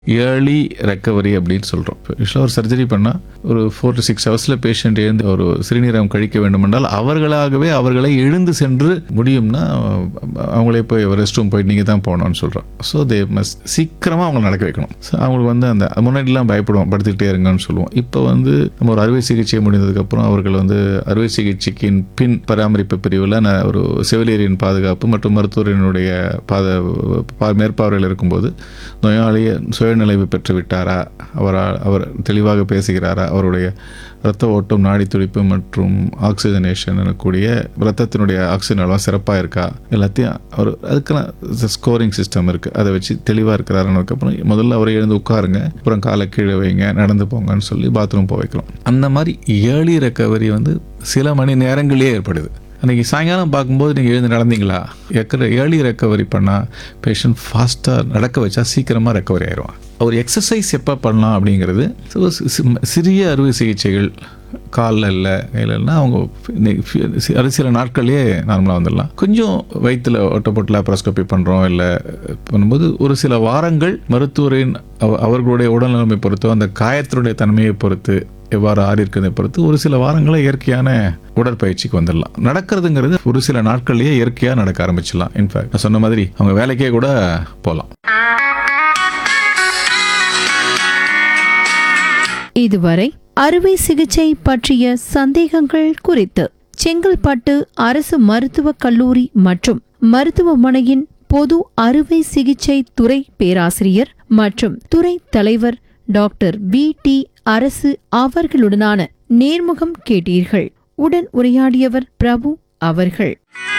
early recovery அப்படின்னு சொல்கிறோம் யூஸ்வலாக ஒரு சர்ஜரி பண்ணால் ஒரு ஃபோர் டு சிக்ஸ் ஹவர்ஸில் பேஷண்ட் எழுந்து ஒரு சிறுநீரகம் கழிக்க வேண்டுமென்றால் அவர்களாகவே அவர்களை எழுந்து சென்று முடியும்னா அவங்களே போய் ரெஸ்ட் ரூம் போய் நீங்கள் தான் போகணும்னு சொல்கிறோம் ஸோ தே மஸ்ட் சீக்கிரமாக அவங்களை நடக்க வைக்கணும் ஸோ அவங்களுக்கு வந்து அந்த முன்னாடிலாம் பயப்படுவோம் படுத்துக்கிட்டே இருங்கன்னு சொல்லுவோம் இப்போ வந்து நம்ம ஒரு அறுவை சிகிச்சை முடிந்ததுக்கப்புறம் அவர்கள் வந்து அறுவை சிகிச்சைக்கின் பின் பராமரிப்பு பிரிவில் நான் ஒரு செவிலியரின் பாதுகாப்பு மற்றும் மருத்துவரினுடைய பாத பா- மேற்பார்வையில் இருக்கும்போது நோயாளி சுயநிலைவு பெற்று விட்டாரா அவரால் அவர் தெளிவாக பேசுகிறாரா அவருடைய இரத்த ஓட்டம் நாடி துடிப்பு மற்றும் ஆக்சிஜனேஷன் எனக்கூடிய இரத்தத்தினுடைய ஆக்சிஜன் அளவு சிறப்பாக இருக்கா எல்லாத்தையும் அவர் அதுக்கான ஸ்கோரிங் சிஸ்டம் இருக்குது அதை வச்சு தெளிவாக இருக்கிறாருனதுக்கப்புறம் முதல்ல அவரை எழுந்து உட்காருங்க அப்புறம் காலை கீழே வைங்க நடந்து போங்கன்னு சொல்லி பாத்ரூம் போக வைக்கலாம் அந்த மாதிரி ஏர்லி ரெக்கவரி வந்து சில மணி நேரங்களே ஏற்படுது அன்றைக்கி சாயங்காலம் பார்க்கும்போது நீங்கள் எழுந்து நடந்தீங்களா எக்கிற ஏர்லி ரெக்கவரி பண்ணால் பேஷண்ட் ஃபாஸ்ட்டாக நடக்க வச்சா சீக்கிரமாக ரெக்கவரி ஆயிடுவான் ஒரு எக்ஸசைஸ் எப்போ பண்ணலாம் அப்படிங்கிறது so சி- சி- சிறிய அறுவை சிகிச்சைகள் காலில் இல்லை கையிலன்னா அவங்க இன்னைக்கு ஃபி- சி- அது சில நாட்கள்லேயே நார்மலாக வந்துடலாம் கொஞ்சம் வயிற்றில் ஒட்டப்பட்டு லாப்ரோஸ்கோபி பண்ணுறோம் இல்லை பண்ணும்போது ஒரு சில வாரங்கள் மருத்துவரின் அவ- அவர்களுடைய உடல்நிலைமை பொறுத்தோ அந்த காயத்தினுடைய தன்மையை பொறுத்து எவ்வாறு ஆறி இருக்கிறதை பொறுத்து ஒரு சில வாரங்களே இயற்கையான உடற்பயிற்சிக்கு வந்துடலாம் நடக்கிறதுங்கிறது ஒரு சில நாட்கள்லேயே இயற்கையாக நடக்க ஆரம்பிச்சிடலாம் இன்ஃபேக்ட் நான் சொன்ன மாதிரி அவங்க வேலைக்கே கூட போகலாம் இதுவரை அறுவை சிகிச்சை பற்றிய சந்தேகங்கள் குறித்து செங்கல்பட்டு அரசு மருத்துவக் கல்லூரி மற்றும் மருத்துவமனையின் பொது அறுவை சிகிச்சை துறை பேராசிரியர் மற்றும் துறை தலைவர் டாக்டர் பி டி அரசு அவர்களுடனான நேர்முகம் கேட்டீர்கள் உடன் உரையாடியவர் பிரபு அவர்கள்